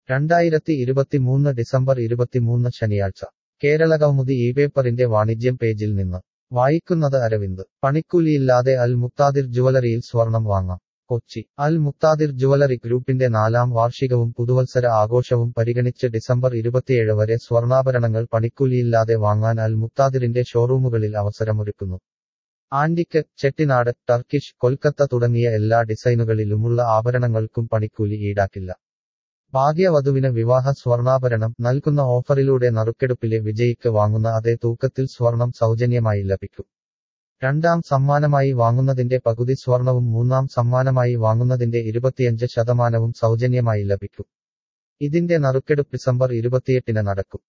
രണ്ടായിരത്തി ഇരുപത്തിമൂന്ന് ഡിസംബർ ഇരുപത്തിമൂന്ന് ശനിയാഴ്ച കേരള കൗമുദി ഈ പേപ്പറിന്റെ വാണിജ്യം പേജിൽ നിന്ന് വായിക്കുന്നത് അരവിന്ദ് പണിക്കൂലിയില്ലാതെ അൽ മുക്താദിർ ജുവലറിയിൽ സ്വർണം വാങ്ങാം കൊച്ചി അൽ മുക്താദിർ ജുവലറി ഗ്രൂപ്പിന്റെ നാലാം വാർഷികവും പുതുവത്സര ആഘോഷവും പരിഗണിച്ച് ഡിസംബർ ഇരുപത്തിയേഴ് വരെ സ്വർണ്ണാഭരണങ്ങൾ പണിക്കൂലിയില്ലാതെ വാങ്ങാൻ അൽ മുക്താദിറിന്റെ ഷോറൂമുകളിൽ അവസരമൊരുക്കുന്നു ആന്റിക്ക് ചെട്ടിനാട് ടർക്കിഷ് കൊൽക്കത്ത തുടങ്ങിയ എല്ലാ ഡിസൈനുകളിലുമുള്ള ആഭരണങ്ങൾക്കും പണിക്കൂലി ഈടാക്കില്ല ഭാഗ്യവധുവിന് വിവാഹ സ്വർണ്ണാഭരണം നൽകുന്ന ഓഫറിലൂടെ നറുക്കെടുപ്പിലെ വിജയിക്ക് വാങ്ങുന്ന അതേ തൂക്കത്തിൽ സ്വർണം സൗജന്യമായി ലഭിക്കും രണ്ടാം സമ്മാനമായി വാങ്ങുന്നതിന്റെ പകുതി സ്വർണവും മൂന്നാം സമ്മാനമായി വാങ്ങുന്നതിന്റെ ഇരുപത്തിയഞ്ച് ശതമാനവും സൗജന്യമായി ലഭിക്കും ഇതിന്റെ നറുക്കെടുപ്പ് ഡിസംബർ ഇരുപത്തിയെട്ടിന് നടക്കും